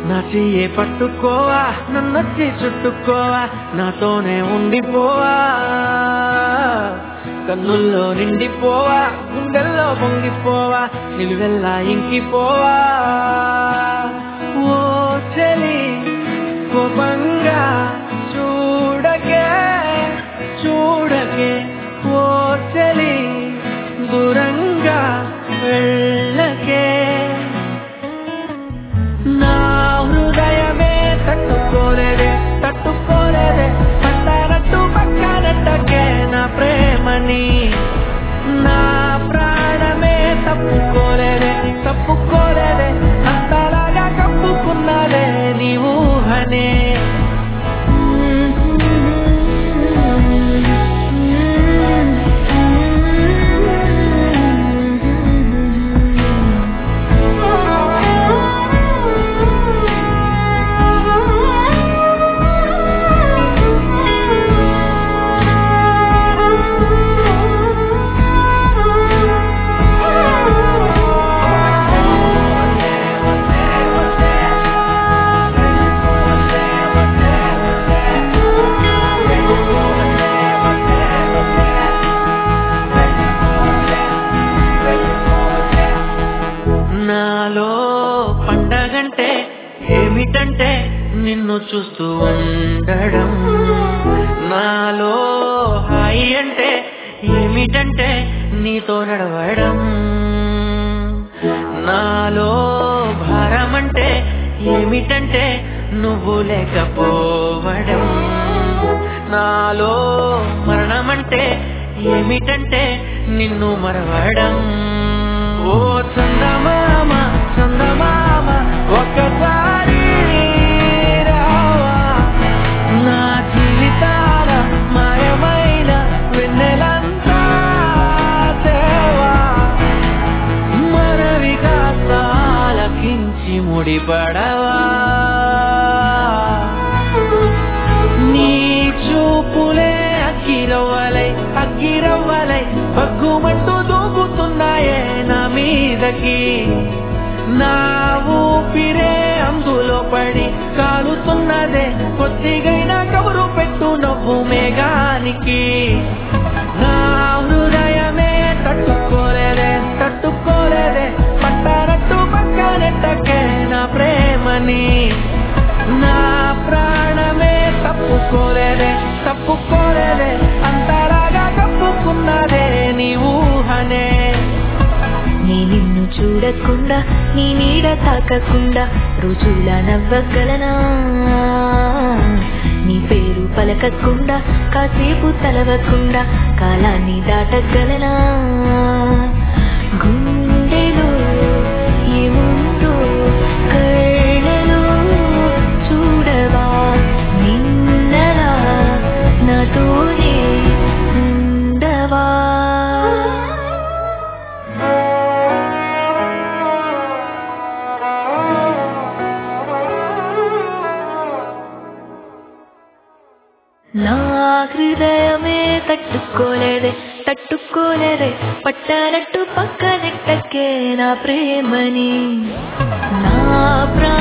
నా చెయ్యే పట్టుకోవా నన్నొచ్చి చుట్టుకోవా నాతోనే ఉండిపోవా కన్నుల్లో నిండిపోవా గుండెల్లో పొంగిపోవా నిలువెల్లా ఇంకిపోవా ఓ చెలి కోపంగా చూడకే చూడకే ఓ చెలి దూరంగా వెళ్ళకే నా హృదయమే తట్టుకోలేదే తట్టుకోలేదే పట్టానట్టు పక్కనట్టకే నా ప్రేమని నా ప్రాణమే తప్పుకోలేదే తప్పుకోలేదే అంతలాగా కప్పుకున్నాలే నీ ఊహనే నాలో పండగంటే ఏమిటంటే నిన్ను చూస్తూ ఉండడం నాలో హాయి అంటే ఏమిటంటే నీతో నడవడం నాలో భారం అంటే ఏమిటంటే నువ్వు లేకపోవడం నాలో మరణం అంటే ఏమిటంటే నిన్ను మరవడం ఓ చందమామ చందమామ ఒక్కసారి రావా నా జీవితాల మాయమైన వెన్నెలంతా తేవా మనవిగా సాలకించి ముడిపడవా నీ చూపులే అగ్గిరవ్వలై అగ్గిరవ్వలై పగ్గుమంటూ దూకుతున్నాయే నా మీదకి నా ఊపిరే అందులో పడి కాలుతున్నదే కొద్దిగైనా కబురు పెట్టు నవ్వు మేఘానికి నా హృదయమే తట్టుకోలేదే తట్టుకోలేదే పట్టారట్టు పక్కనెట్టకే నా ప్రేమని నా ప్రాణమే తప్పుకోలేదే తప్పుకోలేదే అంతలాగా కప్పుకున్నదే నీ ఊహనే నీ నిన్ను చూడకుండా నీ నీడ తాకకుండా రుజుల నవ్వగలనా నీ పేరు పలకకుండా కాసేపు తలవకుండా కాలాన్ని దాటగలనా గుండెలో ఏముందో కళ్ళలో చూడవా నిన్నలా నాతోనే ఉండవా నా హృదయమే తట్టుకోలేదే తట్టుకోలేదే పట్టానట్టు పక్కనెట్టకే నా ప్రేమని నా ప్రా